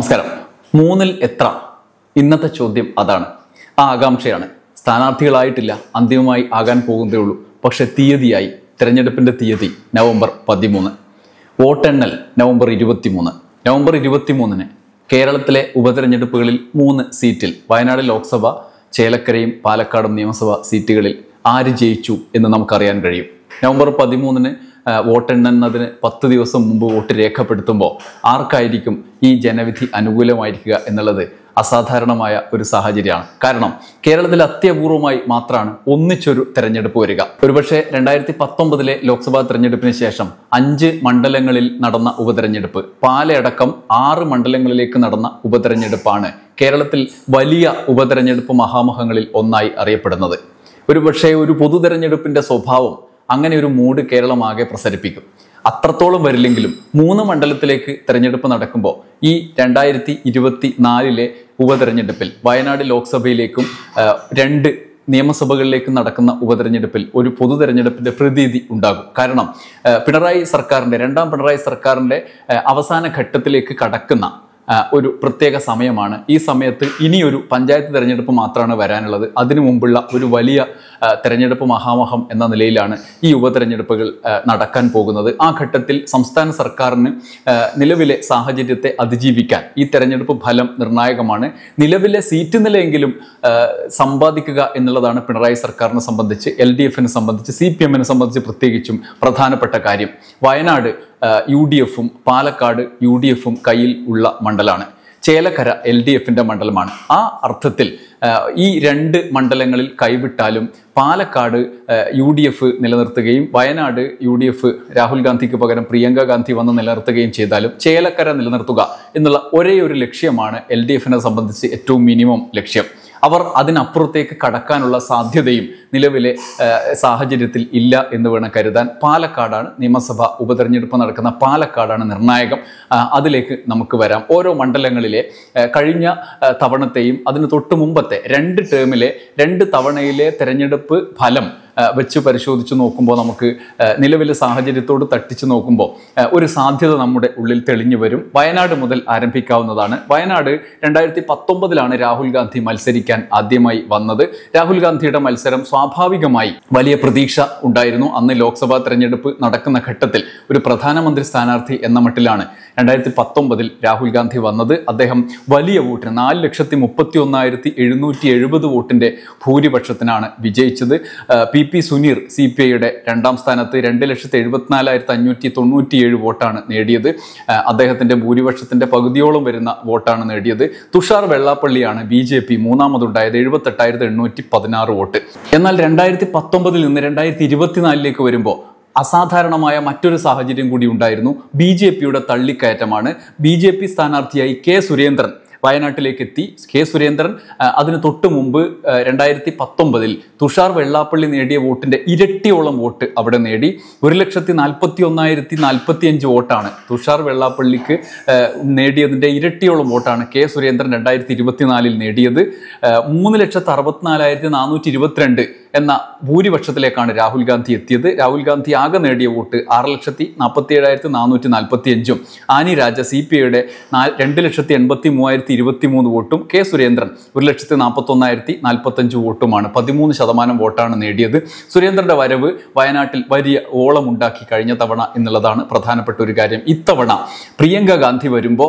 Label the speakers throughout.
Speaker 1: നമസ്കാരം മൂന്നിൽ എത്ര ഇന്നത്തെ ചോദ്യം അതാണ് ആ ആകാംക്ഷയാണ് സ്ഥാനാർത്ഥികളായിട്ടില്ല അന്തിമമായി ആകാൻ പോകുന്നതേ ഉള്ളൂ പക്ഷെ തീയതിയായി തിരഞ്ഞെടുപ്പിന്റെ തീയതി നവംബർ പതിമൂന്ന് വോട്ടെണ്ണൽ നവംബർ ഇരുപത്തിമൂന്ന് നവംബർ ഇരുപത്തിമൂന്നിന് കേരളത്തിലെ ഉപതെരഞ്ഞെടുപ്പുകളിൽ മൂന്ന് സീറ്റിൽ വയനാട് ലോക്സഭ ചേലക്കരയും പാലക്കാടും നിയമസഭാ സീറ്റുകളിൽ ആര് ജയിച്ചു എന്ന് നമുക്കറിയാൻ കഴിയും നവംബർ പതിമൂന്നിന് ആ, വോട്ടെണ്ണുന്നതിന് പത്ത് ദിവസം മുമ്പ് വോട്ട് രേഖപ്പെടുത്തുമ്പോൾ ആർക്കായിരിക്കും ഈ ജനവിധി അനുകൂലമായിരിക്കുക എന്നുള്ളത് അസാധാരണമായ ഒരു സാഹചര്യമാണ് കാരണം കേരളത്തിൽ അത്യപൂർവമായി മാത്രമാണ് ഒന്നിച്ചൊരു തെരഞ്ഞെടുപ്പ് വരിക ഒരുപക്ഷെ രണ്ടായിരത്തി പത്തൊമ്പതിലെ ലോക്സഭാ തെരഞ്ഞെടുപ്പിന് ശേഷം അഞ്ച് മണ്ഡലങ്ങളിൽ നടന്ന ഉപതെരഞ്ഞെടുപ്പ് പാലയടക്കം ആറ് മണ്ഡലങ്ങളിലേക്ക് നടന്ന ഉപതെരഞ്ഞെടുപ്പാണ് കേരളത്തിൽ വലിയ ഉപതെരഞ്ഞെടുപ്പ് മഹാമഹങ്ങളിൽ ഒന്നായി അറിയപ്പെടുന്നത് ഒരുപക്ഷെ ഒരു പൊതു തെരഞ്ഞെടുപ്പിന്റെ സ്വഭാവം അങ്ങനെ ഒരു മൂഡ് കേരളമാകെ പ്രസരിപ്പിക്കും അത്രത്തോളം വരില്ലെങ്കിലും മൂന്ന് മണ്ഡലത്തിലേക്ക് തെരഞ്ഞെടുപ്പ് നടക്കുമ്പോൾ ഈ രണ്ടായിരത്തി ഇരുപത്തി നാലിലെ ഉപതെരഞ്ഞെടുപ്പിൽ വയനാട് ലോക്സഭയിലേക്കും ആ, രണ്ട് നിയമസഭകളിലേക്കും നടക്കുന്ന ഉപതെരഞ്ഞെടുപ്പിൽ ഒരു പൊതു തെരഞ്ഞെടുപ്പിന്റെ പ്രതീതി ഉണ്ടാകും കാരണം ആ, പിണറായി സർക്കാരിന്റെ രണ്ടാം പിണറായി സർക്കാരിന്റെ ആ, അവസാന ഘട്ടത്തിലേക്ക് കടക്കുന്ന ആ, ഒരു പ്രത്യേക സമയമാണ് ഈ സമയത്ത് ഇനിയൊരു പഞ്ചായത്ത് തെരഞ്ഞെടുപ്പ് മാത്രമാണ് വരാനുള്ളത് അതിനു മുമ്പുള്ള ഒരു വലിയ ആ, തെരഞ്ഞെടുപ്പ് മഹാമഹം എന്ന നിലയിലാണ് ഈ ഉപതെരഞ്ഞെടുപ്പുകൾ ആ, നടക്കാൻ പോകുന്നത് ആ ഘട്ടത്തിൽ സംസ്ഥാന സർക്കാരിന് ആ, നിലവിലെ സാഹചര്യത്തെ അതിജീവിക്കാൻ ഈ തെരഞ്ഞെടുപ്പ് ഫലം നിർണായകമാണ് നിലവിലെ സീറ്റ് നിലയെങ്കിലും ആ, സമ്പാദിക്കുക എന്നുള്ളതാണ് പിണറായി സർക്കാരിനെ സംബന്ധിച്ച് എൽ ഡി എഫിനെ സംബന്ധിച്ച് സി പി എമ്മിനെ സംബന്ധിച്ച് പ്രത്യേകിച്ചും പ്രധാനപ്പെട്ട കാര്യം വയനാട് യു ഡി എഫും പാലക്കാട് യു ഡി എഫും കയ്യിൽ ഉള്ള മണ്ഡലമാണ് ചേലക്കര എൽ ഡി എഫിന്റെ മണ്ഡലമാണ് ആ അർത്ഥത്തിൽ ആ, ഈ രണ്ട് മണ്ഡലങ്ങളിൽ കൈവിട്ടാലും പാലക്കാട് യു ഡി എഫ് നിലനിർത്തുകയും Wayanad U D F Rahul ഗാന്ധിക്ക് പകരം പ്രിയങ്ക ഗാന്ധി വന്ന് നിലനിർത്തുകയും ചെയ്താലും ചേലക്കര നിലനിർത്തുക എന്നുള്ള ഒരേ ഒരു ലക്ഷ്യമാണ് എൽ ഡി എഫിനെ സംബന്ധിച്ച് ഏറ്റവും മിനിമം ലക്ഷ്യം അവർ അതിനപ്പുറത്തേക്ക് കടക്കാനുള്ള സാധ്യതയും നിലവിലെ ആ, സാഹചര്യത്തിൽ ഇല്ല എന്ന് വേണം കരുതാൻ പാലക്കാടാണ് നിയമസഭ ഉപതെരഞ്ഞെടുപ്പ് നടക്കുന്ന പാലക്കാടാണ് നിർണായകം ആ, അതിലേക്ക് നമുക്ക് വരാം ഓരോ മണ്ഡലങ്ങളിലെ ആ, കഴിഞ്ഞ ആ, തവണത്തെയും അതിന് തൊട്ട് മുമ്പത്തെ രണ്ട് ടേമിലെ രണ്ട് തവണയിലെ തെരഞ്ഞെടുപ്പ് ഫലം ആ, വെച്ച് പരിശോധിച്ച് നോക്കുമ്പോൾ നമുക്ക് ആ, നിലവിലെ സാഹചര്യത്തോട് തട്ടിച്ച് നോക്കുമ്പോൾ ആ, ഒരു സാധ്യത നമ്മുടെ ഉള്ളിൽ തെളിഞ്ഞു വരും വയനാട് മുതൽ ആരംഭിക്കാവുന്നതാണ് വയനാട് രണ്ടായിരത്തി പത്തൊമ്പതിലാണ് രാഹുൽ ഗാന്ധി മത്സരിക്കാൻ ആദ്യമായി വന്നത് രാഹുൽ ഗാന്ധിയുടെ മത്സരം സ്വാഭാവികമായി വലിയ പ്രതീക്ഷ ഉണ്ടായിരുന്നു അന്ന് ലോക്സഭാ തെരഞ്ഞെടുപ്പ് നടക്കുന്ന ഘട്ടത്തിൽ ഒരു പ്രധാനമന്ത്രി സ്ഥാനാർത്ഥി എന്ന മട്ടിലാണ് രണ്ടായിരത്തി പത്തൊമ്പതിൽ രാഹുൽ ഗാന്ധി വന്നത് അദ്ദേഹം വലിയ വോട്ടിന് നാല് ലക്ഷത്തി മുപ്പത്തി ഒന്നായിരത്തി എഴുന്നൂറ്റി എഴുപത് വോട്ടിന്റെ ഭൂരിപക്ഷത്തിനാണ് വിജയിച്ചത് ആ, P P Suneer C P ഐയുടെ രണ്ടാം സ്ഥാനത്ത് രണ്ട് ലക്ഷത്തി എഴുപത്തിനാലായിരത്തി അഞ്ഞൂറ്റി തൊണ്ണൂറ്റിയേഴ് വോട്ടാണ് നേടിയത് ആ, അദ്ദേഹത്തിന്റെ ഭൂരിപക്ഷത്തിന്റെ പകുതിയോളം വരുന്ന വോട്ടാണ് നേടിയത് തുഷാർ വെള്ളാപ്പള്ളിയാണ് ബി ജെ പി മൂന്നാമതുണ്ടായത് എഴുപത്തെട്ടായിരത്തി എണ്ണൂറ്റി പതിനാറ് വോട്ട് എന്നാൽ രണ്ടായിരത്തി പത്തൊമ്പതിൽ നിന്ന് രണ്ടായിരത്തി ഇരുപത്തിനാലിലേക്ക് വരുമ്പോൾ അസാധാരണമായ മറ്റൊരു സാഹചര്യം കൂടി ഉണ്ടായിരുന്നു ബി ജെ പിയുടെ തള്ളിക്കയറ്റമാണ് ബി ജെ പി സ്ഥാനാർത്ഥിയായി കെ സുരേന്ദ്രൻ വയനാട്ടിലേക്ക് എത്തി കെ സുരേന്ദ്രൻ ആ, അതിന് തൊട്ട് മുമ്പ് രണ്ടായിരത്തി പത്തൊമ്പതിൽ തുഷാർ വെള്ളാപ്പള്ളി നേടിയ വോട്ടിന്റെ ഇരട്ടിയോളം വോട്ട് അവിടെ നേടി ഒരു ലക്ഷത്തി നാൽപ്പത്തി ഒന്നായിരത്തി നാൽപ്പത്തി അഞ്ച് വോട്ടാണ് തുഷാർ വെള്ളാപ്പള്ളിക്ക് ആ, നേടിയതിന്റെ ഇരട്ടിയോളം വോട്ടാണ് കെ സുരേന്ദ്രൻ രണ്ടായിരത്തി ഇരുപത്തിനാലിൽ നേടിയത് ആ, മൂന്ന് ലക്ഷത്തി അറുപത്തിനാലായിരത്തി നാനൂറ്റി ഇരുപത്തിരണ്ട് എന്ന ഭൂരിപക്ഷത്തിലേക്കാണ് രാഹുൽ ഗാന്ധി എത്തിയത് രാഹുൽ ഗാന്ധി ആകെ നേടിയ വോട്ട് ആറ് ലക്ഷത്തി നാൽപ്പത്തി ഏഴായിരത്തി നാനൂറ്റി നാൽപ്പത്തി അഞ്ചും ആനി രാജ സി പി ഐയുടെ രണ്ട് ലക്ഷത്തി എൺപത്തി മൂവായിരത്തി ഇരുപത്തി മൂന്ന് വോട്ടും കെ സുരേന്ദ്രൻ ഒരു ലക്ഷത്തി നാൽപ്പത്തി ഒന്നായിരത്തി നാൽപ്പത്തഞ്ച് വോട്ടുമാണ് പതിമൂന്ന് ശതമാനം വോട്ടാണ് നേടിയത് സുരേന്ദ്രന്റെ വരവ് വയനാട്ടിൽ വലിയ ഓളമുണ്ടാക്കി കഴിഞ്ഞ തവണ എന്നുള്ളതാണ് പ്രധാനപ്പെട്ട ഒരു കാര്യം ഇത്തവണ പ്രിയങ്ക ഗാന്ധി വരുമ്പോൾ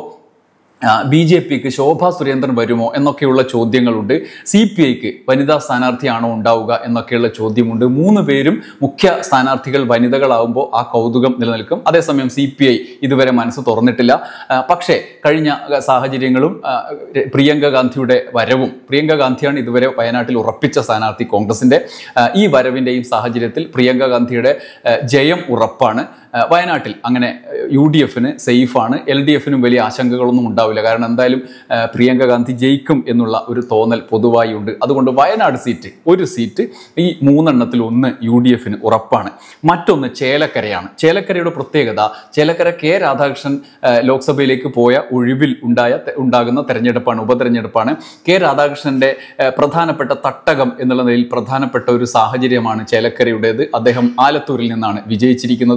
Speaker 1: ബി ജെ പിക്ക് ശോഭ സുരേന്ദ്രൻ വരുമോ എന്നൊക്കെയുള്ള ചോദ്യങ്ങളുണ്ട് സി പി ഐക്ക് വനിതാ സ്ഥാനാർത്ഥിയാണോ ഉണ്ടാവുക എന്നൊക്കെയുള്ള ചോദ്യമുണ്ട് മൂന്ന് പേരും മുഖ്യ സ്ഥാനാർത്ഥികൾ വനിതകളാവുമ്പോൾ ആ കൗതുകം നിലനിൽക്കും അതേസമയം സി പി ഐ ഇതുവരെ മനസ്സ് തുറന്നിട്ടില്ല ആ, പക്ഷേ കഴിഞ്ഞ സാഹചര്യങ്ങളും ആ, പ്രിയങ്ക ഗാന്ധിയുടെ വരവും പ്രിയങ്ക ഗാന്ധിയാണ് ഇതുവരെ വയനാട്ടിൽ ഉറപ്പിച്ച സ്ഥാനാർത്ഥി കോൺഗ്രസിന്റെ ആ, ഈ വരവിന്റെയും സാഹചര്യത്തിൽ പ്രിയങ്ക ഗാന്ധിയുടെ ആ, ജയം ഉറപ്പാണ് ആ, വയനാട്ടിൽ അങ്ങനെ യു ഡി എഫിന് സേഫാണ് എൽ ഡി എഫിനും വലിയ ആശങ്കകളൊന്നും ഉണ്ടാവില്ല കാരണം എന്തായാലും ആ, പ്രിയങ്ക ഗാന്ധി ജയിക്കും എന്നുള്ള ഒരു തോന്നൽ പൊതുവായി ഉണ്ട് അതുകൊണ്ട് വയനാട് സീറ്റ് ഒരു സീറ്റ് ഈ മൂന്നെണ്ണത്തിൽ ഒന്ന് യു ഡി എഫിന് ഉറപ്പാണ് മറ്റൊന്ന് ചേലക്കരയാണ് ചേലക്കരയുടെ പ്രത്യേകത ചേലക്കര കെ രാധാകൃഷ്ണൻ ആ, ലോക്സഭയിലേക്ക് പോയ ഒഴിവിൽ ഉണ്ടായ ഉണ്ടാകുന്ന തെരഞ്ഞെടുപ്പാണ് ഉപതെരഞ്ഞെടുപ്പാണ് കെ രാധാകൃഷ്ണന്റെ ആ, പ്രധാനപ്പെട്ട തട്ടകം എന്നുള്ള നിലയിൽ പ്രധാനപ്പെട്ട ഒരു സാഹചര്യമാണ് ചേലക്കരയുടേത് അദ്ദേഹം ആലത്തൂരിൽ നിന്നാണ് വിജയിച്ചിരിക്കുന്നത്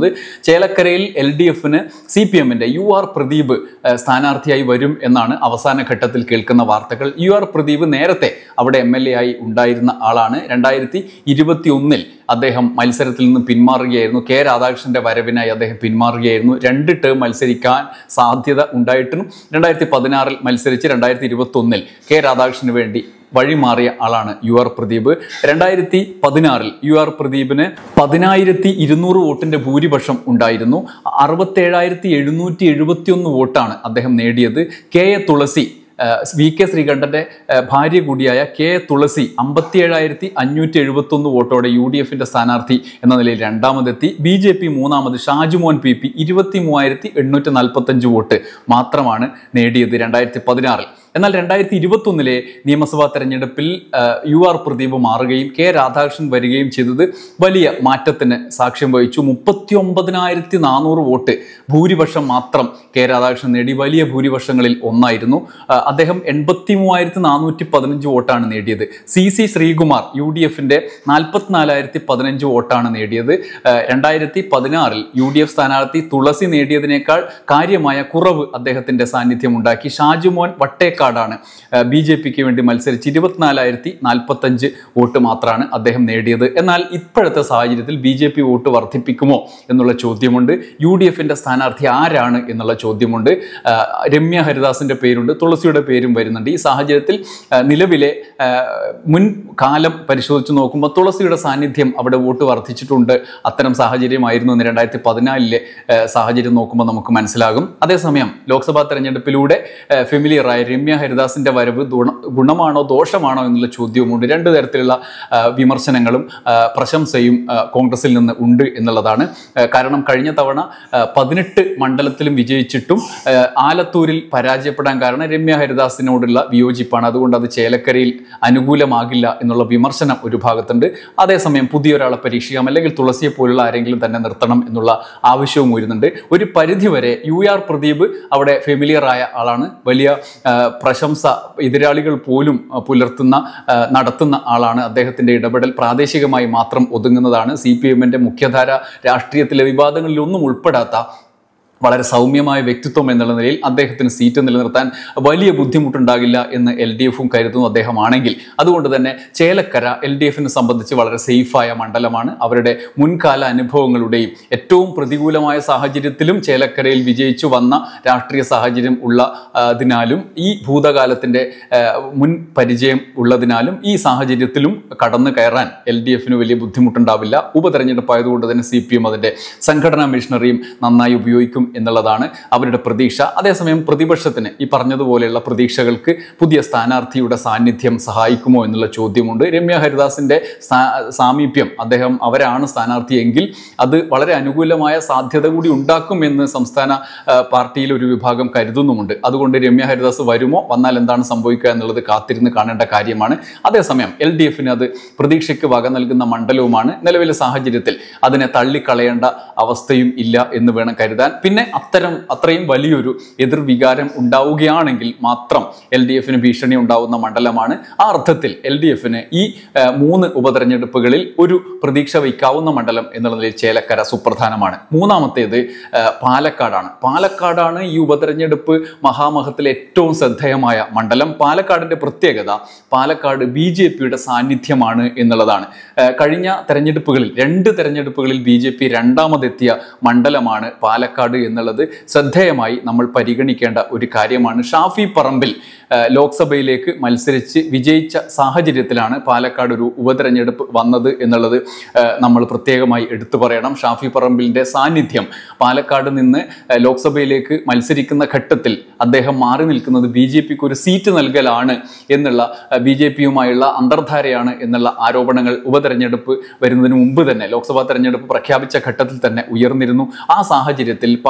Speaker 1: ചേലക്കരയിൽ എൽ ഡി എഫിന് സി പി എമ്മിന്റെ യു ആർ പ്രദീപ് ഏഹ്, സ്ഥാനാർത്ഥിയായി വരും എന്നാണ് അവസാന ഘട്ടത്തിൽ കേൾക്കുന്ന വാർത്തകൾ യു ആർ പ്രദീപ് നേരത്തെ അവിടെ എം എൽ എ ആയി ഉണ്ടായിരുന്ന ആളാണ് രണ്ടായിരത്തി ഇരുപത്തി ഒന്നിൽ അദ്ദേഹം മത്സരത്തിൽ നിന്ന് പിന്മാറുകയായിരുന്നു കെ രാധാകൃഷ്ണന്റെ വരവിനായി അദ്ദേഹം പിന്മാറുകയായിരുന്നു രണ്ട് ടേം മത്സരിക്കാൻ സാധ്യത ഉണ്ടായിട്ടും രണ്ടായിരത്തി പതിനാറിൽ മത്സരിച്ച് രണ്ടായിരത്തി ഇരുപത്തി ഒന്നിൽ കെ രാധാകൃഷ്ണന് വേണ്ടി വഴിമാറിയ ആളാണ് യു ആർ പ്രദീപ് രണ്ടായിരത്തി പതിനാറിൽ യു ആർ പ്രദീപിന് പതിനായിരത്തി ഇരുന്നൂറ് വോട്ടിന്റെ ഭൂരിപക്ഷം ഉണ്ടായിരുന്നു അറുപത്തേഴായിരത്തി എഴുന്നൂറ്റി എഴുപത്തി ഒന്ന് വോട്ടാണ് അദ്ദേഹം നേടിയത് കെ എ തുളസി ഏഹ് വി കെ ശ്രീകണ്ഠന്റെ ഏഹ് ഭാര്യ കൂടിയായ കെ എ തുളസി അമ്പത്തിയേഴായിരത്തി അഞ്ഞൂറ്റി എഴുപത്തി ഒന്ന് വോട്ടോടെ യു ഡി എഫിന്റെ സ്ഥാനാർത്ഥി എന്ന നിലയിൽ രണ്ടാമതെത്തി ബി ജെ പി മൂന്നാമത് ഷാജുമോൻ പി പി ഇരുപത്തി മൂവായിരത്തി എണ്ണൂറ്റി നാൽപ്പത്തഞ്ച് വോട്ട് മാത്രമാണ് നേടിയത് രണ്ടായിരത്തി പതിനാറിൽ എന്നാൽ രണ്ടായിരത്തി ഇരുപത്തി ഒന്നിലെ നിയമസഭാ തെരഞ്ഞെടുപ്പിൽ ഏഹ്, യു ആർ പ്രദീപ് മാറുകയും കെ രാധാകൃഷ്ണൻ വരികയും ചെയ്തത് വലിയ മാറ്റത്തിന് സാക്ഷ്യം വഹിച്ചു മുപ്പത്തി ഒമ്പതിനായിരത്തി നാനൂറ് വോട്ട് ഭൂരിപക്ഷം മാത്രം കെ രാധാകൃഷ്ണൻ നേടി വലിയ ഭൂരിപക്ഷങ്ങളിൽ ഒന്നായിരുന്നു ഏഹ്, അദ്ദേഹം എൺപത്തി മൂവായിരത്തി നാനൂറ്റി പതിനഞ്ച് വോട്ടാണ് നേടിയത് C C Sreekumar U D എഫിന്റെ നാൽപ്പത്തിനാലായിരത്തി പതിനഞ്ച് വോട്ടാണ് നേടിയത് ഏഹ്, രണ്ടായിരത്തി പതിനാറിൽ യു ഡി എഫ് സ്ഥാനാർത്ഥി തുളസി നേടിയതിനേക്കാൾ കാര്യമായ കുറവ് അദ്ദേഹത്തിന്റെ സാന്നിധ്യം ഉണ്ടാക്കി ഷാജുമോൻ വട്ടേക്കാടാണ് ബി ജെ പിക്ക് വേണ്ടി മത്സരിച്ച് ഇരുപത്തിനാലായിരത്തി നാൽപ്പത്തഞ്ച് വോട്ട് മാത്രമാണ് അദ്ദേഹം നേടിയത് എന്നാൽ ഇപ്പോഴത്തെ സാഹചര്യത്തിൽ ബി ജെ പി വോട്ട് വർദ്ധിപ്പിക്കുമോ എന്നുള്ള ചോദ്യമുണ്ട് യു ഡി എഫിന്റെ സ്ഥാനാർത്ഥി ആരാണ് എന്നുള്ള ചോദ്യമുണ്ട് ആ, രമ്യ ഹരിദാസിന്റെ പേരുണ്ട് തുളസിയുടെ പേരും വരുന്നുണ്ട് ഈ സാഹചര്യത്തിൽ ആ, നിലവിലെ ആ, മുൻ കാലം പരിശോധിച്ച് നോക്കുമ്പോൾ തുളസിയുടെ സാന്നിധ്യം അവിടെ വോട്ട് വർദ്ധിച്ചിട്ടുണ്ട് അത്തരം സാഹചര്യമായിരുന്നു എന്ന് രണ്ടായിരത്തി പതിനാലിലെ സാഹചര്യം നോക്കുമ്പോൾ നമുക്ക് മനസ്സിലാകും അതേസമയം ലോക്സഭാ തെരഞ്ഞെടുപ്പിലൂടെ ഫെമിലിയറായ രമ്യ ഹരിദാസിന്റെ വരവ് ഗുണ ഗുണമാണോ ദോഷമാണോ എന്നുള്ള ചോദ്യവുമുണ്ട് രണ്ട് തരത്തിലുള്ള ആ, വിമർശനങ്ങളും ആ, പ്രശംസയും ആ, കോൺഗ്രസിൽ നിന്ന് ഉണ്ട് എന്നുള്ളതാണ് ആ, കാരണം കഴിഞ്ഞ തവണ ആ, പതിനെട്ട് മണ്ഡലത്തിലും വിജയിച്ചിട്ടും ആ, ആലത്തൂരിൽ പരാജയപ്പെടാൻ കാരണം രമ്യ ഹരിദാസിനോടുള്ള വിയോജിപ്പാണ് അതുകൊണ്ട് അത് ചേലക്കരയിൽ അനുകൂലമാകില്ല എന്നുള്ള വിമർശനം ഒരു ഭാഗത്തുണ്ട് അതേസമയം പുതിയൊരാളെ പരീക്ഷിക്കാം അല്ലെങ്കിൽ തുളസിയെ പോലുള്ള ആരെങ്കിലും തന്നെ നിർത്തണം എന്നുള്ള ആവശ്യവും വരുന്നുണ്ട് ഒരു പരിധിവരെ യു ആർ പ്രദീപ് അവിടെ ഫെമിലിയർ ആയ ആളാണ് വലിയ ആ, പ്രശംസ എതിരാളികൾ പോലും ആ, പുലർത്തുന്ന ആ, നടത്തുന്ന ആളാണ് അദ്ദേഹത്തിന്റെ ഇടപെടൽ പ്രാദേശികമായി മാത്രം ഒതുങ്ങുന്നതാണ് സി പി എമ്മിന്റെ മുഖ്യധാര രാഷ്ട്രീയത്തിലെ വിവാദങ്ങളിലൊന്നും ഉൾപ്പെടാത്ത വളരെ സൗമ്യമായ വ്യക്തിത്വം എന്നുള്ള നിലയിൽ അദ്ദേഹത്തിന് സീറ്റ് നിലനിർത്താൻ വലിയ ബുദ്ധിമുട്ടുണ്ടാകില്ല എന്ന് എൽ ഡി എഫും കരുതുന്നു അദ്ദേഹമാണെങ്കിൽ അതുകൊണ്ട് തന്നെ ചേലക്കര എൽ ഡി എഫിനെ സംബന്ധിച്ച് വളരെ സേഫായ മണ്ഡലമാണ് അവരുടെ മുൻകാല അനുഭവങ്ങളുടെയും ഏറ്റവും പ്രതികൂലമായ സാഹചര്യത്തിലും ചേലക്കരയിൽ വിജയിച്ചു വന്ന രാഷ്ട്രീയ സാഹചര്യം ഉള്ള ആ, അതിനാലും ഈ ഭൂതകാലത്തിന്റെ ആ, മുൻ പരിചയം ഉള്ളതിനാലും ഈ സാഹചര്യത്തിലും കടന്നു കയറാൻ എൽ ഡി എഫിന് വലിയ ബുദ്ധിമുട്ടുണ്ടാവില്ല ഉപതെരഞ്ഞെടുപ്പ് ആയതുകൊണ്ട് തന്നെ സി പി എം അതിന്റെ സംഘടനാ മിഷനറിയും നന്നായി ഉപയോഗിക്കും എന്നുള്ളതാണ് അവരുടെ പ്രതീക്ഷ അതേസമയം പ്രതിപക്ഷത്തിന് ഈ പറഞ്ഞതുപോലെയുള്ള പ്രതീക്ഷകൾക്ക് പുതിയ സ്ഥാനാർത്ഥിയുടെ സാന്നിധ്യം സഹായിക്കുമോ എന്നുള്ള ചോദ്യമുണ്ട് രമ്യ ഹരിദാസിന്റെ സ്ഥാ- സാമീപ്യം അദ്ദേഹം അവരാണ് സ്ഥാനാർത്ഥിയെങ്കിൽ അത് വളരെ അനുകൂലമായ സാധ്യത കൂടി ഉണ്ടാക്കും എന്ന് സംസ്ഥാന ആ, പാർട്ടിയിൽ ഒരു വിഭാഗം കരുതുന്നുമുണ്ട് അതുകൊണ്ട് രമ്യ ഹരിദാസ് വരുമോ വന്നാൽ എന്താണ് സംഭവിക്കുക എന്നുള്ളത് കാത്തിരുന്ന് കാണേണ്ട കാര്യമാണ് അതേസമയം എൽ ഡി എഫിന് അത് പ്രതീക്ഷയ്ക്ക് വക നൽകുന്ന മണ്ഡലവുമാണ് നിലവിലെ സാഹചര്യത്തിൽ അതിനെ തള്ളിക്കളയേണ്ട അവസ്ഥയും ഇല്ല എന്ന് വേണം കരുതാൻ പിന്നെ അത്തരം അത്രയും വലിയൊരു എതിർവികാരം ഉണ്ടാവുകയാണെങ്കിൽ മാത്രം എൽ ഡി എഫിന് ഭീഷണി ഉണ്ടാവുന്ന മണ്ഡലമാണ് ആ അർത്ഥത്തിൽ എൽ ഡി എഫിന് ഈ ആ, മൂന്ന് ഉപതെരഞ്ഞെടുപ്പുകളിൽ ഒരു പ്രതീക്ഷ വയ്ക്കാവുന്ന മണ്ഡലം എന്നുള്ള നിലയിൽ ചേലക്കര സുപ്രധാനമാണ് മൂന്നാമത്തേത് ആ, പാലക്കാടാണ് പാലക്കാടാണ് ഈ ഉപതെരഞ്ഞെടുപ്പ് മഹാമഹത്തിലെ ഏറ്റവും ശ്രദ്ധേയമായ മണ്ഡലം പാലക്കാടിന്റെ പ്രത്യേകത പാലക്കാട് ബി ജെ പിയുടെ സാന്നിധ്യമാണ് എന്നുള്ളതാണ് ആ, കഴിഞ്ഞ തെരഞ്ഞെടുപ്പുകളിൽ രണ്ട് തെരഞ്ഞെടുപ്പുകളിൽ ബി ജെ പി രണ്ടാമതെത്തിയ മണ്ഡലമാണ് പാലക്കാട് എന്നുള്ളത് ശ്രദ്ധേയമായി നമ്മൾ പരിഗണിക്കേണ്ട ഒരു കാര്യമാണ് ഷാഫി പറമ്പിൽ ആ, ലോക്സഭയിലേക്ക് മത്സരിച്ച് വിജയിച്ച സാഹചര്യത്തിലാണ് പാലക്കാട് ഒരു ഉപതെരഞ്ഞെടുപ്പ് വന്നത് എന്നുള്ളത് ആ, നമ്മൾ പ്രത്യേകമായി എടുത്തു പറയണം ഷാഫി പറമ്പിലിന്റെ സാന്നിധ്യം പാലക്കാട് നിന്ന് ആ, ലോക്സഭയിലേക്ക് മത്സരിക്കുന്ന ഘട്ടത്തിൽ അദ്ദേഹം മാറി നിൽക്കുന്നത് ബി ജെ പിക്ക് ഒരു സീറ്റ് നൽകലാണ് എന്നുള്ള ബി ജെ പിയുമായുള്ള അന്തർധാരയാണ് എന്നുള്ള ആരോപണങ്ങൾ ഉപതെരഞ്ഞെടുപ്പ് വരുന്നതിന് മുമ്പ് തന്നെ ലോക്സഭാ തെരഞ്ഞെടുപ്പ് പ്രഖ്യാപിച്ച ഘട്ടത്തിൽ തന്നെ ഉയർന്നിരുന്നു ആ സാഹചര്യത്തിൽ പാല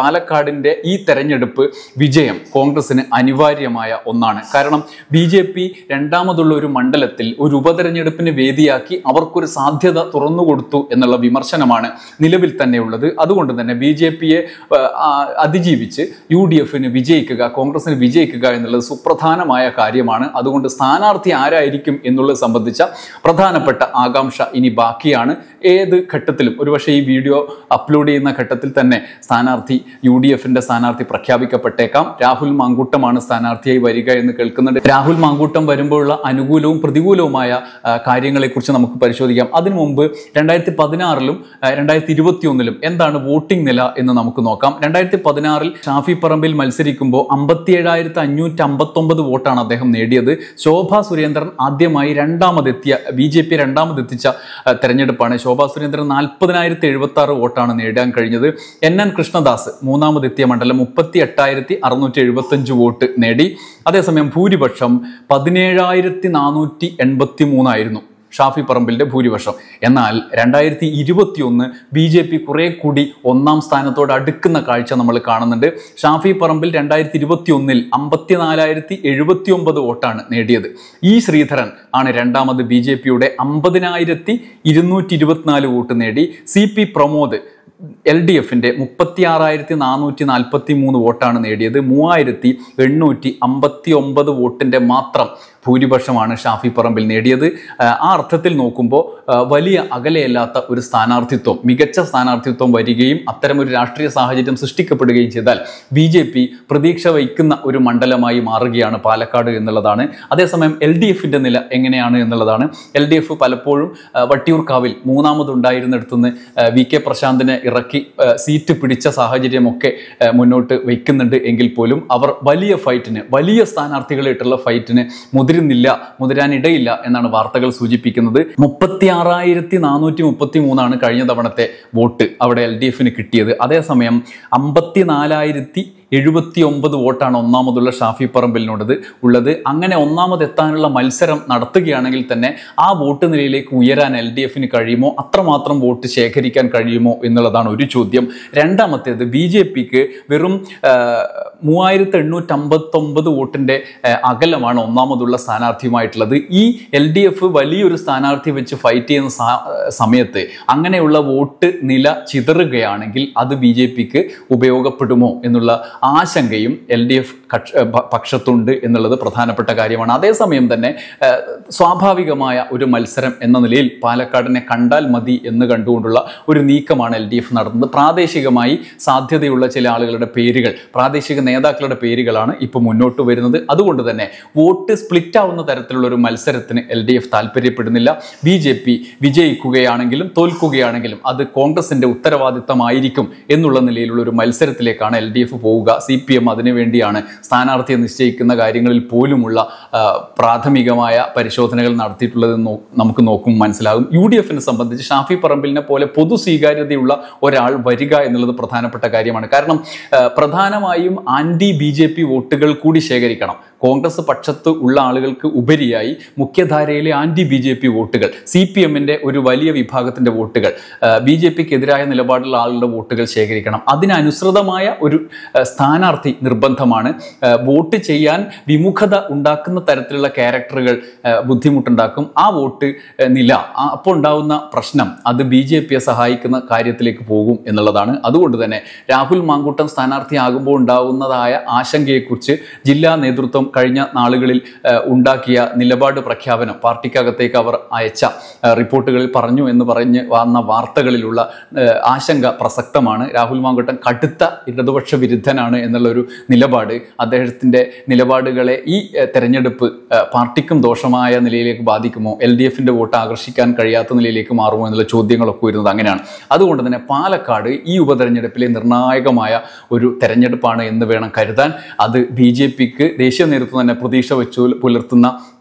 Speaker 1: പാലക്കാടിന്റെ ഈ തെരഞ്ഞെടുപ്പ് വിജയം കോൺഗ്രസിന് അനിവാര്യമായ ഒന്നാണ് കാരണം ബി ജെ പി രണ്ടാമതുള്ള ഒരു മണ്ഡലത്തിൽ ഒരു ഉപതെരഞ്ഞെടുപ്പിന് വേദിയാക്കി അവർക്കൊരു സാധ്യത തുറന്നു കൊടുത്തു എന്നുള്ള വിമർശനമാണ് നിലവിൽ തന്നെ ഉള്ളത് അതുകൊണ്ട് തന്നെ ബി ജെ പിയെ അതിജീവിച്ച് യു ഡി എഫിന് വിജയിക്കുക കോൺഗ്രസിന് വിജയിക്കുക എന്നുള്ളത് സുപ്രധാനമായ കാര്യമാണ് അതുകൊണ്ട് സ്ഥാനാർത്ഥി ആരായിരിക്കും എന്നുള്ളത് സംബന്ധിച്ച പ്രധാനപ്പെട്ട ആകാംക്ഷ ഇനി ബാക്കിയാണ് ഏത് ഘട്ടത്തിലും ഒരുപക്ഷെ ഈ വീഡിയോ അപ്ലോഡ് ചെയ്യുന്ന ഘട്ടത്തിൽ തന്നെ സ്ഥാനാർത്ഥി യു ഡി എഫിന്റെ സ്ഥാനാർത്ഥി പ്രഖ്യാപിക്കപ്പെട്ടേക്കാം രാഹുൽ മാങ്കൂട്ടമാണ് സ്ഥാനാർത്ഥിയായി വരിക എന്ന് കേൾക്കുന്നുണ്ട് രാഹുൽ മാങ്കൂട്ടം വരുമ്പോഴുള്ള അനുകൂലവും പ്രതികൂലവുമായ ആ, കാര്യങ്ങളെക്കുറിച്ച് നമുക്ക് പരിശോധിക്കാം അതിനു മുമ്പ് രണ്ടായിരത്തി പതിനാറിലും രണ്ടായിരത്തി ഇരുപത്തി ഒന്നിലും എന്താണ് വോട്ടിംഗ് നില എന്ന് നമുക്ക് നോക്കാം രണ്ടായിരത്തി പതിനാറിൽ ഷാഫി പറമ്പിൽ മത്സരിക്കുമ്പോൾ അമ്പത്തി ഏഴായിരത്തി അഞ്ഞൂറ്റി അമ്പത്തൊമ്പത് വോട്ടാണ് അദ്ദേഹം നേടിയത് ശോഭ സുരേന്ദ്രൻ ആദ്യമായി രണ്ടാമതെത്തിയ ബി ജെ പി രണ്ടാമതെത്തിച്ച ആ, തെരഞ്ഞെടുപ്പാണ് ശോഭ സുരേന്ദ്രൻ നാൽപ്പതിനായിരത്തി എഴുപത്തി ആറ് വോട്ടാണ് നേടാൻ കഴിഞ്ഞത് എൻ എൻ കൃഷ്ണദാസ് മൂന്നാമതെത്തിയ മണ്ഡലം മുപ്പത്തി എട്ടായിരത്തി അറുന്നൂറ്റി എഴുപത്തഞ്ച് വോട്ട് നേടി അതേസമയം ഭൂരിപക്ഷം പതിനേഴായിരത്തി നാനൂറ്റി എൺപത്തി മൂന്നായിരുന്നു ഷാഫി പറമ്പിലിന്റെ ഭൂരിപക്ഷം എന്നാൽ രണ്ടായിരത്തി ഇരുപത്തി ഒന്ന് ബി ജെ പി കുറെ കൂടി ഒന്നാം സ്ഥാനത്തോട് അടുക്കുന്ന കാഴ്ച നമ്മൾ കാണുന്നുണ്ട് ഷാഫി പറമ്പിൽ രണ്ടായിരത്തി ഇരുപത്തി ഒന്നിൽ അമ്പത്തിനാലായിരത്തി എഴുപത്തി ഒമ്പത് വോട്ടാണ് നേടിയത് ഈ ശ്രീധരൻ ആണ് രണ്ടാമത് ബി ജെ പിയുടെ അമ്പതിനായിരത്തി ഇരുന്നൂറ്റി ഇരുപത്തിനാല് വോട്ട് നേടി C P Pramod L D എഫിന്റെ മുപ്പത്തി ആറായിരത്തി നാനൂറ്റി നാൽപ്പത്തി മൂന്ന് വോട്ടാണ് നേടിയത് മൂവായിരത്തി എണ്ണൂറ്റി അമ്പത്തി ഒമ്പത് വോട്ടിന്റെ മാത്രം ഭൂരിപക്ഷമാണ് ഷാഫി പറമ്പിൽ നേടിയത് ആ, ആ അർത്ഥത്തിൽ നോക്കുമ്പോൾ ആ, വലിയ അകലെയല്ലാത്ത ഒരു സ്ഥാനാർത്ഥിത്വം മികച്ച സ്ഥാനാർത്ഥിത്വം വരികയും അത്തരമൊരു രാഷ്ട്രീയ സാഹചര്യം സൃഷ്ടിക്കപ്പെടുകയും ചെയ്താൽ ബി ജെ പി പ്രതീക്ഷ വയ്ക്കുന്ന ഒരു മണ്ഡലമായി മാറുകയാണ് പാലക്കാട് എന്നുള്ളതാണ് അതേസമയം എൽ ഡി എഫിന്റെ നില എങ്ങനെയാണ് എന്നുള്ളതാണ് എൽ ഡി എഫ് പലപ്പോഴും ആ, വട്ടിയൂർക്കാവിൽ മൂന്നാമതുണ്ടായിരുന്നിടത്തുനിന്ന് ആ, വി കെ പ്രശാന്തിനെ ഇറക്കി ആ, സീറ്റ് പിടിച്ച സാഹചര്യമൊക്കെ ആ, മുന്നോട്ട് വയ്ക്കുന്നുണ്ട് എങ്കിൽ പോലും അവർ വലിയ ഫൈറ്റിന് വലിയ സ്ഥാനാർത്ഥികളായിട്ടുള്ള ഫൈറ്റിന് മുതിരുന്നില്ല മുതിരാനിടയില്ല എന്നാണ് വാർത്തകൾ സൂചിപ്പിക്കുന്നത് മുപ്പത്തി ആറായിരത്തി നാനൂറ്റി മുപ്പത്തി മൂന്നാണ് കഴിഞ്ഞ തവണത്തെ വോട്ട് അവിടെ എൽ ഡി എഫിന് കിട്ടിയത് അതേസമയം അമ്പത്തി നാലായിരത്തി എഴുപത്തി ഒമ്പത് വോട്ടാണ് ഒന്നാമതുള്ള ഷാഫി പറമ്പിലിനോടത് ഉള്ളത് അങ്ങനെ ഒന്നാമതെത്താനുള്ള മത്സരം നടത്തുകയാണെങ്കിൽ തന്നെ ആ വോട്ട് നിലയിലേക്ക് ഉയരാൻ എൽ ഡി എഫിന് കഴിയുമോ അത്രമാത്രം വോട്ട് ശേഖരിക്കാൻ കഴിയുമോ എന്നുള്ളതാണ് ഒരു ചോദ്യം രണ്ടാമത്തേത് ബി ജെ പിക്ക് വെറും ആ, മൂവായിരത്തി എണ്ണൂറ്റി അമ്പത്തൊമ്പത് വോട്ടിന്റെ ആ, അകലമാണ് ഒന്നാമതുള്ള സ്ഥാനാർത്ഥിയുമായിട്ടുള്ളത് ഈ എൽ ഡി എഫ് വലിയൊരു സ്ഥാനാർത്ഥി വെച്ച് ഫൈറ്റ് ചെയ്യുന്ന സാ- സമയത്ത് അങ്ങനെയുള്ള വോട്ട് നില ചിതറുകയാണെങ്കിൽ അത് ബി ജെ പിക്ക് ഉപയോഗപ്പെടുമോ എന്നുള്ള ആശങ്കയും എൽ ഡി എഫ് പക്ഷത്തുണ്ട് എന്നുള്ളത് പ്രധാനപ്പെട്ട കാര്യമാണ് അതേസമയം തന്നെ ആ, സ്വാഭാവികമായ ഒരു മത്സരം എന്ന നിലയിൽ പാലക്കാടിനെ കണ്ടാൽ മതി എന്ന് കണ്ടുകൊണ്ടുള്ള ഒരു നീക്കമാണ് എൽ ഡി എഫ് നടത്തുന്നത് പ്രാദേശികമായി സാധ്യതയുള്ള ചില ആളുകളുടെ പേരുകൾ പ്രാദേശിക നേതാക്കളുടെ പേരുകളാണ് ഇപ്പോൾ മുന്നോട്ട് വരുന്നത് അതുകൊണ്ട് തന്നെ വോട്ട് സ്പ്ലിറ്റ് ആവുന്ന തരത്തിലുള്ള ഒരു മത്സരത്തിന് എൽ ഡി എഫ് താല്പര്യപ്പെടുന്നില്ല ബി ജെ പി വിജയിക്കുകയാണെങ്കിലും തോൽക്കുകയാണെങ്കിലും അത് കോൺഗ്രസിന്റെ ഉത്തരവാദിത്തമായിരിക്കും എന്നുള്ള നിലയിലുള്ള ഒരു മത്സരത്തിലേക്കാണ് എൽ ഡി എഫ് പോവുക സി പി എം അതിനുവേണ്ടിയാണ് സ്ഥാനാർത്ഥിയെ നിശ്ചയിക്കുന്ന കാര്യങ്ങളിൽ പോലുമുള്ള ആ, പ്രാഥമികമായ പരിശോധനകൾ നടത്തിയിട്ടുള്ളത് നോ- നമുക്ക് നോക്കും മനസ്സിലാകും യു ഡി എഫിനെ സംബന്ധിച്ച് ഷാഫി പറമ്പിലിനെ പോലെ പൊതു സ്വീകാര്യതയുള്ള ഒരാൾ വരിക എന്നുള്ളത് പ്രധാനപ്പെട്ട കാര്യമാണ് കാരണം ആ, പ്രധാനമായും ആന്റി ബി ജെ പി വോട്ടുകൾ കൂടി ശേഖരിക്കണം കോൺഗ്രസ് പക്ഷത്ത് ഉള്ള ആളുകൾക്ക് ഉപരിയായി മുഖ്യധാരയിലെ ആന്റി ബി ജെ പി വോട്ടുകൾ സി പി എമ്മിന്റെ ഒരു വലിയ വിഭാഗത്തിന്റെ വോട്ടുകൾ ബി ജെ പിക്ക് എതിരായ നിലപാടുള്ള ആളുകളുടെ വോട്ടുകൾ ശേഖരിക്കണം അതിനനുസൃതമായ ഒരു ആ, സ്ഥാനാർത്ഥി നിർബന്ധമാണ് ആ, വോട്ട് ചെയ്യാൻ വിമുഖത ഉണ്ടാക്കുന്ന തരത്തിലുള്ള ക്യാരക്ടറുകൾ ആ, ബുദ്ധിമുട്ടുണ്ടാക്കും ആ വോട്ട് ആ, നില ആ, അപ്പോൾ ഉണ്ടാവുന്ന പ്രശ്നം അത് ബി ജെ പിയെ സഹായിക്കുന്ന കാര്യത്തിലേക്ക് പോകും എന്നുള്ളതാണ് അതുകൊണ്ട് തന്നെ രാഹുൽ മാങ്കൂട്ടം സ്ഥാനാർത്ഥിയാകുമ്പോൾ ഉണ്ടാകുന്നതായ ആശങ്കയെക്കുറിച്ച് ജില്ലാ നേതൃത്വം കഴിഞ്ഞ നാളുകളിൽ ആ, ഉണ്ടാക്കിയ നിലപാട് പ്രഖ്യാപനം പാർട്ടിക്കകത്തേക്ക് അവർ അയച്ച ആ, റിപ്പോർട്ടുകളിൽ പറഞ്ഞു എന്ന് പറഞ്ഞ് വന്ന വാർത്തകളിലുള്ള ആ, ആശങ്ക പ്രസക്തമാണ് രാഹുൽ മാങ്കൂട്ടം കടുത്ത ഇടതുപക്ഷ വിരുദ്ധനാണ് എന്നുള്ള ഒരു നിലപാട് അദ്ദേഹത്തിന്റെ നിലപാടുകളെ ഈ ആ, തെരഞ്ഞെടുപ്പ് ആ, പാർട്ടിക്കും ദോഷമായ നിലയിലേക്ക് ബാധിക്കുമോ എൽ ഡി എഫിന്റെ വോട്ട് ആകർഷിക്കാൻ കഴിയാത്ത നിലയിലേക്ക് മാറുമോ എന്നുള്ള ചോദ്യങ്ങളൊക്കെ വരുന്നത് അങ്ങനെയാണ് അതുകൊണ്ട് തന്നെ പാലക്കാട് ഈ ഉപതെരഞ്ഞെടുപ്പിലെ നിർണായകമായ ഒരു തെരഞ്ഞെടുപ്പാണ് എന്ന് വേണം കരുതാൻ അത് ബി ജെ പിക്ക് ദേശീയ നേതൃത്വം തന്നെ പ്രതീക്ഷ വെച്ചു പുലർത്തുന്ന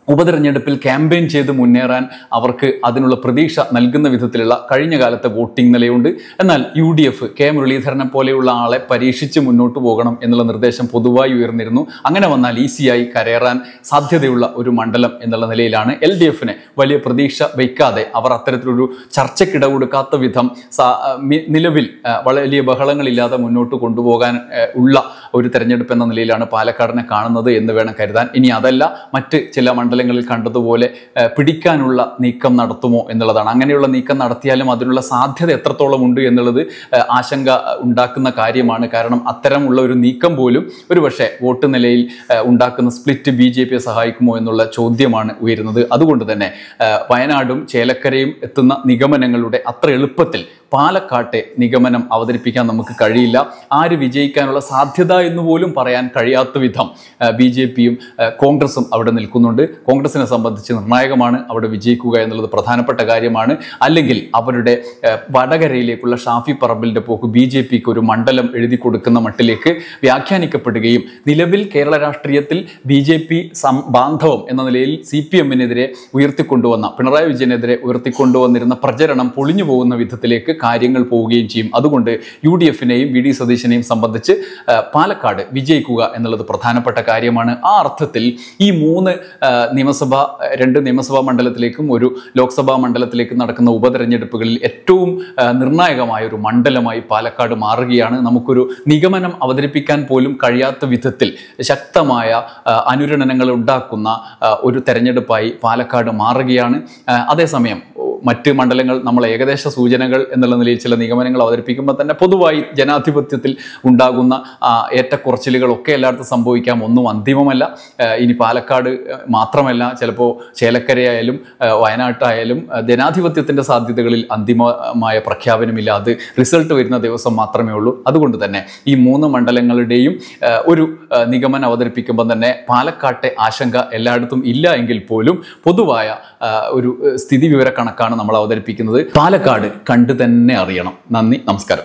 Speaker 1: ഉപതെരഞ്ഞെടുപ്പിൽ ക്യാമ്പയിൻ ചെയ്ത് മുന്നേറാൻ അവർക്ക് അതിനുള്ള പ്രതീക്ഷ നൽകുന്ന വിധത്തിലുള്ള കഴിഞ്ഞ കാലത്തെ വോട്ടിംഗ് നിലയുണ്ട് എന്നാൽ യു ഡി എഫ് കെ മുരളീധരനെ പോലെയുള്ള ആളെ പരീക്ഷിച്ച് മുന്നോട്ട് പോകണം എന്നുള്ള നിർദ്ദേശം പൊതുവായി ഉയർന്നിരുന്നു അങ്ങനെ വന്നാൽ ഈസിയായി കരയറാൻ സാധ്യതയുള്ള ഒരു മണ്ഡലം എന്നുള്ള നിലയിലാണ് എൽ ഡി എഫിന് വലിയ പ്രതീക്ഷ വയ്ക്കാതെ അവർ അത്തരത്തിലൊരു ചർച്ചയ്ക്കിട കൊടുക്കാത്ത വിധം സാ- മി- നിലവിൽ ആ, വലിയ ബഹളങ്ങളില്ലാതെ മുന്നോട്ട് കൊണ്ടുപോകാൻ ആ, ഉള്ള ഒരു തെരഞ്ഞെടുപ്പ് എന്ന നിലയിലാണ് പാലക്കാടിനെ കാണുന്നത് എന്ന് വേണം കരുതാൻ ഇനി അതല്ല മറ്റ് ചില മണ്ഡലങ്ങളിൽ കണ്ടതുപോലെ ആ, പിടിക്കാനുള്ള നീക്കം നടത്തുമോ എന്നുള്ളതാണ് അങ്ങനെയുള്ള നീക്കം നടത്തിയാലും അതിനുള്ള സാധ്യത എത്രത്തോളം ഉണ്ട് എന്നുള്ളത് ആ, ആശങ്ക ഉണ്ടാക്കുന്ന കാര്യമാണ് കാരണം അത്തരമുള്ള ഒരു നീക്കം പോലും ഒരുപക്ഷെ വോട്ട് നിലയിൽ ആ, ഉണ്ടാക്കുന്ന സ്പ്ലിറ്റ് ബി ജെ പിയെ സഹായിക്കുമോ എന്നുള്ള ചോദ്യമാണ് ഉയരുന്നത് അതുകൊണ്ട് തന്നെ ആ, വയനാടും ചേലക്കരയും എത്തുന്ന നിഗമനങ്ങളുടെ അത്ര എളുപ്പത്തിൽ പാലക്കാട്ടെ നിഗമനം അവതരിപ്പിക്കാൻ നമുക്ക് കഴിയില്ല ആര് വിജയിക്കാനുള്ള സാധ്യത എന്ന് പോലും പറയാൻ കഴിയാത്ത വിധം ബി ജെ പിയും കോൺഗ്രസും അവിടെ നിൽക്കുന്നുണ്ട് കോൺഗ്രസിനെ സംബന്ധിച്ച് നിർണായകമാണ് അവിടെ വിജയിക്കുക എന്നുള്ളത് പ്രധാനപ്പെട്ട കാര്യമാണ് അല്ലെങ്കിൽ അവരുടെ ആ, വടകരയിലേക്കുള്ള ഷാഫി പറമ്പിലിന്റെ പോക്ക് ബി ജെ പിക്ക് ഒരു മണ്ഡലം എഴുതി കൊടുക്കുന്ന മട്ടിലേക്ക് വ്യാഖ്യാനിക്കപ്പെടുകയും നിലവിൽ കേരള രാഷ്ട്രീയത്തിൽ ബി ജെ പി സം ബാന്ധവം എന്ന നിലയിൽ സി പി എമ്മിനെതിരെ ഉയർത്തിക്കൊണ്ടുവന്ന പിണറായി വിജയനെതിരെ ഉയർത്തിക്കൊണ്ടുവന്നിരുന്ന പ്രചരണം പൊളിഞ്ഞു പോകുന്ന വിധത്തിലേക്ക് കാര്യങ്ങൾ പോവുകയും ചെയ്യും അതുകൊണ്ട് യു ഡി എഫിനെയും വി ഡി സതീശനെയും സംബന്ധിച്ച് ആ, പാലക്കാട് വിജയിക്കുക എന്നുള്ളത് പ്രധാനപ്പെട്ട കാര്യമാണ് ആ അർത്ഥത്തിൽ ഈ മൂന്ന് ആ, നിയമസഭ രണ്ട് നിയമസഭാ മണ്ഡലത്തിലേക്കും ഒരു ലോക്സഭാ മണ്ഡലത്തിലേക്കും നടക്കുന്ന ഉപതെരഞ്ഞെടുപ്പുകളിൽ ഏറ്റവും ആ, നിർണായകമായ ഒരു മണ്ഡലമായി പാലക്കാട് മാറുകയാണ് നമുക്കൊരു നിഗമനം അവതരിപ്പിക്കാൻ പോലും കഴിയാത്ത വിധത്തിൽ ശക്തമായ ആ, അനുരണനങ്ങൾ ഉണ്ടാക്കുന്ന ആ, ഒരു തെരഞ്ഞെടുപ്പായി പാലക്കാട് മാറുകയാണ് ആ, അതേസമയം മറ്റ് മണ്ഡലങ്ങൾ നമ്മൾ ഏകദേശ സൂചനകൾ എന്നുള്ള നിലയിൽ ചില നിഗമനങ്ങൾ അവതരിപ്പിക്കുമ്പോൾ തന്നെ പൊതുവായി ജനാധിപത്യത്തിൽ ഉണ്ടാകുന്ന ആ, ഏറ്റക്കുറച്ചിലുകളൊക്കെ എല്ലായിടത്തും സംഭവിക്കാം ഒന്നും അന്തിമമല്ല ആ, ഇനി പാലക്കാട് ആ, മാത്രമല്ല ചിലപ്പോൾ ചേലക്കരയായാലും ആ, വയനാട്ടായാലും ആ, ജനാധിപത്യത്തിൻ്റെ സാധ്യതകളിൽ അന്തിമമായ പ്രഖ്യാപനമില്ല അത് റിസൾട്ട് വരുന്ന ദിവസം മാത്രമേ ഉള്ളൂ അതുകൊണ്ട് തന്നെ ഈ മൂന്ന് മണ്ഡലങ്ങളുടെയും ആ, ഒരു ആ, നിഗമനം അവതരിപ്പിക്കുമ്പോൾ തന്നെ പാലക്കാട്ടെ ആശങ്ക എല്ലായിടത്തും ഇല്ല എങ്കിൽ പോലും പൊതുവായ ആ, ഒരു സ്ഥിതി വിവര കണക്കാണ് നമ്മൾ അവതരിപ്പിക്കുന്നത് പാലക്കാട് കണ്ടു തന്നെ അറിയണം നന്ദി നമസ്കാരം